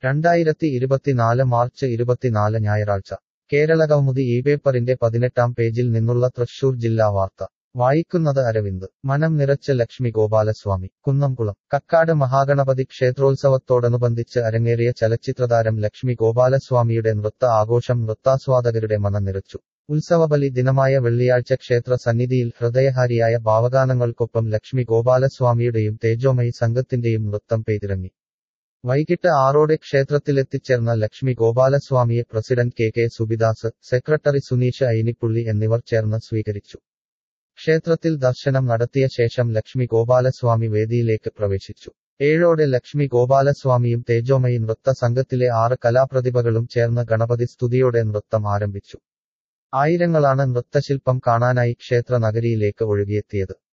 രണ്ടായിരത്തി ഇരുപത്തിനാല് മാർച്ച് ഇരുപത്തിനാല് ഞായറാഴ്ച കേരളകൗമുദി ഈ പേപ്പറിന്റെ പതിനെട്ടാം പേജിൽ നിന്നുള്ള തൃശൂർ ജില്ലാ വാർത്ത വായിക്കുന്നത് അരവിന്ദ് മനം നിറച്ച് ലക്ഷ്മി ഗോപാലസ്വാമി കുന്നംകുളം കക്കാട് മഹാഗണപതി ക്ഷേത്രോത്സവത്തോടനുബന്ധിച്ച് അരങ്ങേറിയ ചലച്ചിത്രതാരം ലക്ഷ്മി ഗോപാലസ്വാമിയുടെ നൃത്ത ആഘോഷം നൃത്താസ്വാദകരുടെ മനം നിറച്ചു ഉത്സവബലി ദിനമായ വെള്ളിയാഴ്ച ക്ഷേത്ര സന്നിധിയിൽ ഹൃദയഹാരിയായ ഭാവഗാനങ്ങൾക്കൊപ്പം ലക്ഷ്മി ഗോപാലസ്വാമിയുടെയും തേജോമയി സംഘത്തിന്റെയും നൃത്തം പെയ്തിറങ്ങി വൈകിട്ട് ആറോടെ ക്ഷേത്രത്തിലെത്തിച്ചേർന്ന ലക്ഷ്മി ഗോപാലസ്വാമിയെ president K K Subidas secretary Suneesh Ainippully എന്നിവർ ചേർന്ന് സ്വീകരിച്ചു ക്ഷേത്രത്തിൽ ദർശനം നടത്തിയ ശേഷം ലക്ഷ്മി ഗോപാലസ്വാമി വേദിയിലേക്ക് പ്രവേശിച്ചു ഏഴോടെ ലക്ഷ്മി ഗോപാലസ്വാമിയും തേജോമയി നൃത്ത സംഘത്തിലെ ആറ് കലാപ്രതിഭകളും ചേർന്ന് ഗണപതി സ്തുതിയോടെ നൃത്തം ആരംഭിച്ചു ആയിരങ്ങളാണ് നൃത്തശില്പം കാണാനായി ക്ഷേത്ര നഗരിയിലേക്ക് ഒഴുകിയെത്തിയത്